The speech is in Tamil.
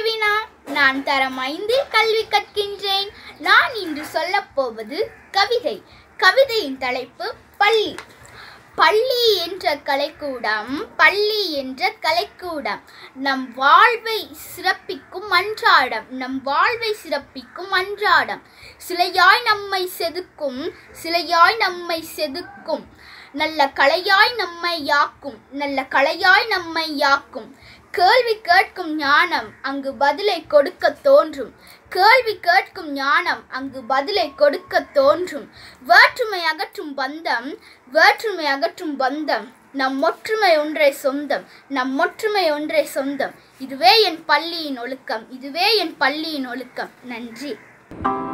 தேவினா நான் தரம் ஐந்தில் கல்வி கற்கின்றேன் நான் இன்று சொல்லப் போவது கவிதை கவிதையின் தலைப்பு பள்ளி பள்ளி என்ற கலைக்கூடம் பள்ளி என்ற கலைக்கூடம் நம் வாழ்வை சிறப்பிக்கும் அன்றாடம் நம் வாழ்வை சிறப்பிக்கும் அன்றாடம் சிலையாய் நம்மை செதுக்கும் சிலையாய் நம்மை செதுக்கும் நல்ல கலையாய் நம்மை யாக்கும் நல்ல கலையாய் நம்மை யாக்கும் கேள்வி கேட்கும் ஞானம் அங்கு பதிலை கொடுக்க தோன்றும் கேள்வி கேட்கும் ஞானம் அங்கு பதிலை கொடுக்க தோன்றும் வேற்றுமை அகற்றும் பந்தம் வேற்றுமை அகற்றும் பந்தம் நம் ஒற்றுமை ஒன்றே சொந்தம் நம் ஒற்றுமை ஒன்றே சொந்தம் இதுவே என் பள்ளியின் ஒழுக்கம் இதுவே என் பள்ளியின் ஒழுக்கம் நன்றி